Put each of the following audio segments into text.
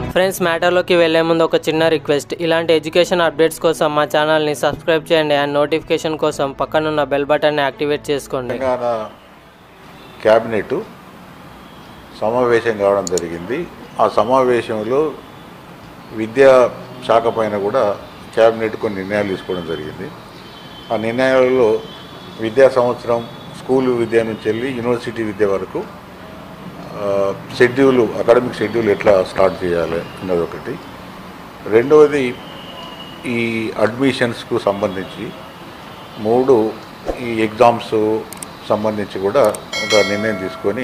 friends మ్యాటర్లోకి వెళ్లే ముందు ఒక చిన్న రిక్వెస్ట్ ఇలాంటి ఎడ్యుకేషన్ అప్డేట్స్ కోసం మా ఛానల్ని సబ్స్క్రైబ్ చేయండి అండ్ నోటిఫికేషన్ కోసం పక్కనున్న బెల్ బటన్ని యాక్టివేట్ చేసుకోండి తెలంగాణ క్యాబినెట్ సమావేశం కావడం జరిగింది ఆ సమావేశంలో విద్యా శాఖ పైన కూడా క్యాబినెట్ కొన్ని నిర్ణయాలు తీసుకోవడం జరిగింది ఆ నిర్ణయాలలో విద్యా సంవత్సరం స్కూల్ విద్య నుంచి వెళ్ళి యూనివర్సిటీ విద్య వరకు షెడ్యూల్ అకాడమిక్ షెడ్యూల్ ఎట్లా స్టార్ట్ చేయాలి అన్నది ఒకటి రెండవది ఈ అడ్మిషన్స్కు సంబంధించి మూడు ఈ ఎగ్జామ్స్ సంబంధించి కూడా ఒక నిర్ణయం తీసుకొని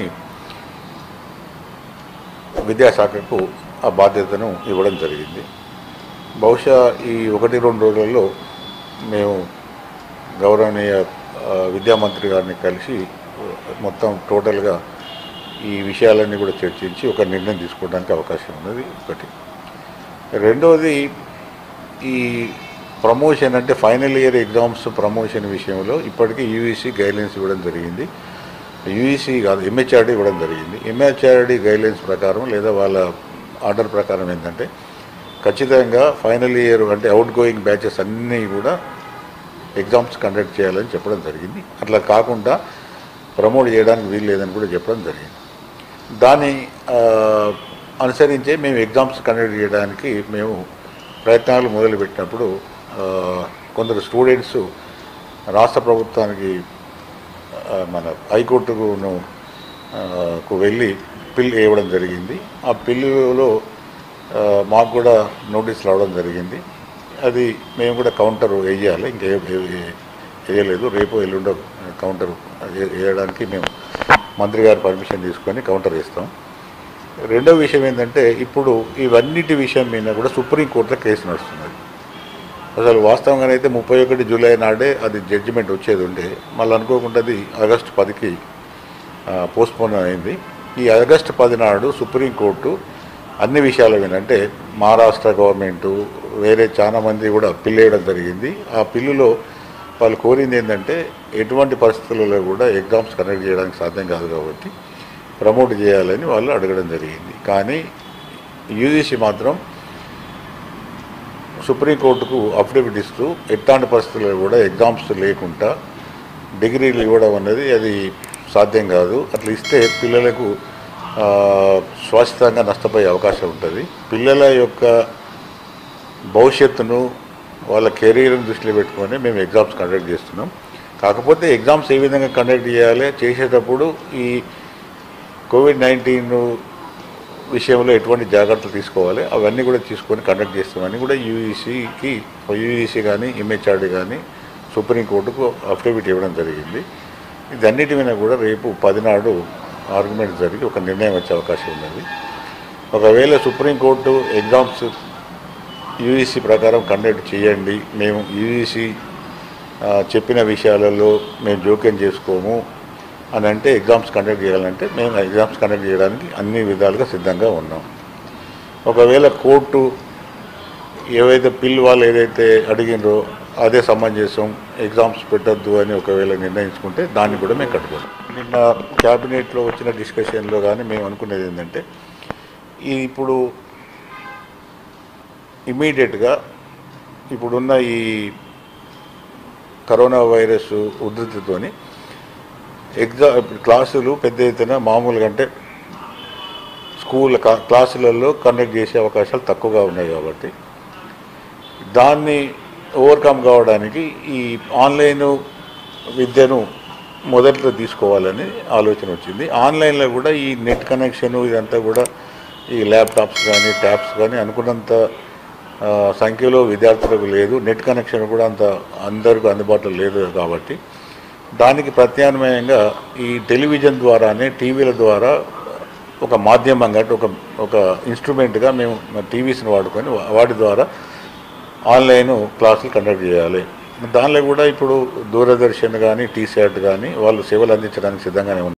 విద్యాశాఖకు ఆ బాధ్యతను ఇవ్వడం జరిగింది బహుశా ఈ ఒకటి రెండు రోజులలో మేము గౌరవనీయ ఆ, విద్యామంత్రి గారిని కలిసి మొత్తం టోటల్గా ఈ విషయాలన్నీ కూడా చర్చించి ఒక నిర్ణయం తీసుకోవడానికి అవకాశం ఉన్నది ఒకటి రెండవది ఈ ప్రమోషన్ అంటే ఫైనల్ ఇయర్ ఎగ్జామ్స్ ప్రమోషన్ విషయంలో ఇప్పటికీ యూఈసీ గైడ్లైన్స్ ఇవ్వడం జరిగింది యూఈసీ కాదు ఎంహెచ్ఆర్డీ ఇవ్వడం జరిగింది ఎంహెచ్ఆర్డీ గైడ్లైన్స్ ప్రకారం లేదా వాళ్ళ ఆర్డర్ ప్రకారం ఏంటంటే ఖచ్చితంగా ఫైనల్ ఇయర్ అంటే అవుట్ గోయింగ్ బ్యాచెస్ అన్నీ కూడా ఎగ్జామ్స్ కండక్ట్ చేయాలని చెప్పడం జరిగింది అట్లా కాకుండా ప్రమోట్ చేయడానికి వీలు లేదని కూడా చెప్పడం జరిగింది దాన్ని ఆ, అనుసరించే మేము ఎగ్జామ్స్ కండక్ట్ చేయడానికి మేము ప్రయత్నాలు మొదలుపెట్టినప్పుడు ఆ, కొందరు స్టూడెంట్స్ రాష్ట్ర ప్రభుత్వానికి ఆ, మన హైకోర్టుకును ఆ, కు వెళ్ళి పిల్ ఇవ్వడం జరిగింది ఆ పిల్లులో ఆ, మాకు కూడా నోటీస్ రావడం జరిగింది అది మేము కూడా కౌంటర్ వేయాలి ఇంకా ఏ- ఏ- వేయలేదు రేపు ఎల్లుండో కౌంటర్ వే- వేయడానికి మేము మంత్రి గారి పర్మిషన్ తీసుకొని కౌంటర్ వేస్తాం రెండో విషయం ఏంటంటే ఇప్పుడు ఇవన్నిటి విషయం మీద కూడా సుప్రీంకోర్టులో కేసు నడుస్తున్నది అసలు వాస్తవంగా అయితే ముప్పై ఒకటి జూలై నాడే అది జడ్జిమెంట్ వచ్చేది ఉండే మళ్ళీ అనుకోకుండా అది ఆగస్టు పదికి పోస్ట్పోన్ అయింది ఈ ఆగస్టు పది నాడు సుప్రీంకోర్టు అన్ని విషయాల మీద అంటే మహారాష్ట్ర గవర్నమెంటు వేరే చాలా మంది కూడా పిల్ వేయడం జరిగింది ఆ పిల్లులో వాళ్ళు కోరింది ఏంటంటే ఎటువంటి పరిస్థితులలో కూడా ఎగ్జామ్స్ కండక్ట్ చేయడానికి సాధ్యం కాదు కాబట్టి ప్రమోట్ చేయాలని వాళ్ళు అడగడం జరిగింది కానీ యూజీసీ మాత్రం సుప్రీంకోర్టుకు అఫిడవిట్ ఇస్తూ ఎట్లాంటి పరిస్థితుల్లో కూడా ఎగ్జామ్స్ లేకుండా డిగ్రీలు ఇవ్వడం అనేది అది సాధ్యం కాదు అట్లా ఇస్తే పిల్లలకు ఆ, శాశ్వతంగా నష్టపోయే అవకాశం ఉంటుంది పిల్లల యొక్క భవిష్యత్తును వాళ్ళ కెరీర్ని దృష్టిలో పెట్టుకొని మేము ఎగ్జామ్స్ కండక్ట్ చేస్తున్నాం కాకపోతే ఎగ్జామ్స్ ఏ విధంగా కండక్ట్ చేయాలి చేసేటప్పుడు ఈ కోవిడ్ నైన్టీన్ విషయంలో ఎటువంటి జాగ్రత్తలు తీసుకోవాలి అవన్నీ కూడా తీసుకొని కండక్ట్ చేస్తామని కూడా యూఈసీకి యూఈసీ కానీ ఎంహెచ్ఆర్డీ కానీ సుప్రీంకోర్టుకు అఫిడవిట్ ఇవ్వడం జరిగింది ఇదన్నిటి మీద కూడా రేపు పదినాడు ఆర్గ్యుమెంట్ జరిగి ఒక నిర్ణయం వచ్చే అవకాశం ఉన్నది ఒకవేళ సుప్రీంకోర్టు ఎగ్జామ్స్ యూఈసీ ప్రకారం కండక్ట్ చేయండి మేము యూఈసీ చెప్పిన విషయాలలో మేము జోక్యం చేసుకోము అని అంటే ఎగ్జామ్స్ కండక్ట్ చేయాలంటే మేము ఎగ్జామ్స్ కండక్ట్ చేయడానికి అన్ని విధాలుగా సిద్ధంగా ఉన్నాం ఒకవేళ కోర్టు ఏవైతే పిల్ వాళ్ళు ఏదైతే అడిగినరో అదే సమంజసం ఎగ్జామ్స్ పెట్టద్దు అని ఒకవేళ నిర్ణయించుకుంటే దాన్ని కూడా మేము కట్టుకోం నిన్న క్యాబినెట్లో వచ్చిన డిస్కషన్లో కానీ మేము అనుకునేది ఏంటంటే ఈ ఇప్పుడు ఇమీడియట్గా ఇప్పుడున్న ఈ కరోనా వైరస్ ఉధృతితోని ఎగ్జా క్లాసులు పెద్ద ఎత్తున మామూలుగా అంటే స్కూల్ కా- క్లాసులలో కండక్ట్ చేసే అవకాశాలు తక్కువగా ఉన్నాయి కాబట్టి దాన్ని ఓవర్కమ్ కావడానికి ఈ ఆన్లైన్ విద్యను మొదట్లో తీసుకోవాలని ఆలోచన వచ్చింది ఆన్లైన్లో కూడా ఈ నెట్ కనెక్షన్ ఇదంతా కూడా ఈ ల్యాప్టాప్స్ కానీ ట్యాబ్స్ కానీ అనుకున్నంత ఆ, సంఖ్యలో విద్యార్థులకు లేదు నెట్ కనెక్షన్ కూడా అంత అందరికీ అందుబాటులో లేదు కాబట్టి దానికి ప్రత్యామ్నాయంగా ఈ టెలివిజన్ ద్వారానే టీవీల ద్వారా ఒక మాధ్యమంగా అంటే ఒక ఒక ఇన్స్ట్రుమెంట్గా మేము టీవీస్ని వాడుకొని వా- వాటి ద్వారా ఆన్లైన్ క్లాసులు కండక్ట్ చేయాలి దానిలో కూడా ఇప్పుడు దూరదర్శన్ కానీ టీశాట్ కానీ వాళ్ళు సేవలు అందించడానికి సిద్ధంగానే ఉన్నారు